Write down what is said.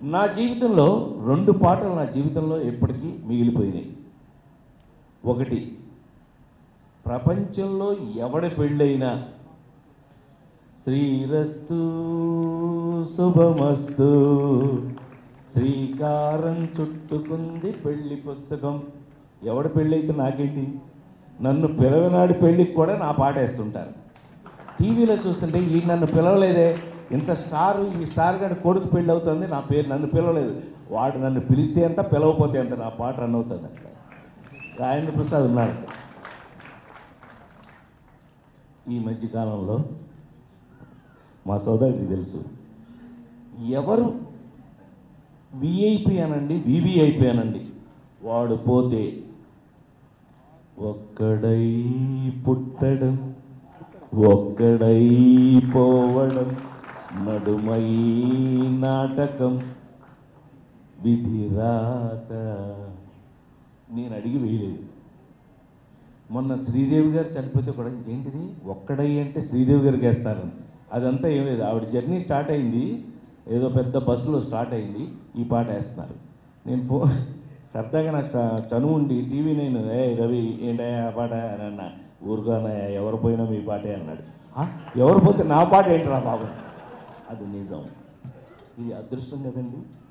నా జీవితంలో రెండు పాటలు నా జీవితంలో ఎప్పటికీ మిగిలిపోయినాయి ఒకటి ప్రపంచంలో ఎవడి పెళ్ళైనా శ్రీరస్తు శుభమస్తు శ్రీకారం చుట్టుకుంది పెళ్లి పుస్తకం ఎవడి పెళ్ళైతే నాకేంటి నన్ను పిలవనాడి పెళ్ళికి కూడా నా పాట వేస్తుంటారు టీవీలో చూస్తుంటే ఈ నన్ను పిలవలేదే ఇంత స్టార్ ఈ స్టార్ గారి కొడుకు పెళ్ళి అవుతుంది నా పేరు నన్ను పిలవలేదు వాడు నన్ను పిలిస్తే ఎంత పిలవకపోతే ఎంత నా పాట రన్ అవుతుంది అక్కడ రాజేంద్ర ప్రసాద్ ఉన్నాడు ఈ మధ్య కాలంలో మా సోదరుడికి తెలుసు ఎవరు విఐపి అనండి వివిఐపి అనండి వాడు పోతే ఒక్కడై పుట్టడం ఒక్కడై పోవడం నడుమై నాటకం విధిరాత నేను అడిగి వేయలేదు మొన్న శ్రీదేవి గారు చనిపోతే కూడా ఏంటిది ఒక్కడై అంటే శ్రీదేవి గారికి వేస్తారు అదంతా ఏం లేదు ఆవిడ జర్నీ స్టార్ట్ అయింది ఏదో పెద్ద బస్సులో స్టార్ట్ అయింది ఈ పాట వేస్తున్నారు నేను ఫో సరదాగా నాకు స- చనువు ఉండి టీవీ నేను ఏ రవి ఏంటయ్యా ఆ పాట అని అన్న ఊరుగానయ్యా ఎవరు పోయినా మీ పాటే అన్నాడు "ఆ, ఎవరు పోతే నా పాట ఏంటరా బాబు అది నిజం ఇది అదృష్టం కదండి